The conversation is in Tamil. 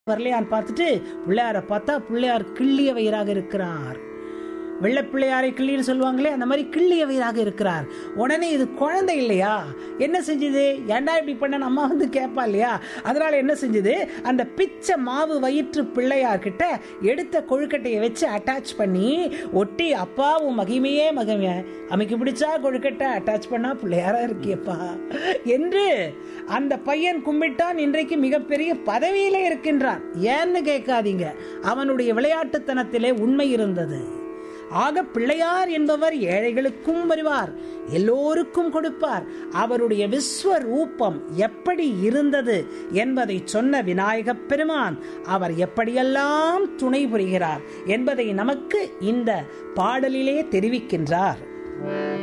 வரலையான்னு பார்த்துட்டு பிள்ளையாரை பார்த்தா பிள்ளையார் கிள்ளிய வயிறாக இருக்கிறார் வெள்ளை பிள்ளையாரை கிள்ளின்னு சொல்லுவாங்களே அந்த மாதிரி கிள்ளிய வயிறாக இருக்கிறார் உடனே இது குழந்தை இல்லையா என்ன செஞ்சது ஏன்டா இப்படி பண்ண அம்மா வந்து கேட்பா இல்லையா அதனால என்ன செஞ்சது அந்த பிச்சை மாவு வயிற்று பிள்ளையார் கிட்ட எடுத்த கொழுக்கட்டையை வச்சு அட்டாச் பண்ணி ஒட்டி அப்பாவும் மகிமையே மகிமைய அமைக்கு பிடிச்சா கொழுக்கட்டை அட்டாச் பண்ணா பிள்ளையாரா இருக்கியப்பா என்று அந்த பையன் கும்பிட்டான் இன்றைக்கு மிகப்பெரிய பதவியிலே இருக்கின்றான் ஏன்னு கேட்காதீங்க அவனுடைய விளையாட்டுத்தனத்திலே உண்மை இருந்தது ஆக பிள்ளையார் என்பவர் ஏழைகளுக்கும் வருவார் எல்லோருக்கும் கொடுப்பார் அவருடைய விஸ்வரூபம் எப்படி இருந்தது என்பதை சொன்ன விநாயகப் பெருமான் அவர் எப்படியெல்லாம் துணை புரிகிறார் என்பதை நமக்கு இந்த பாடலிலே தெரிவிக்கின்றார்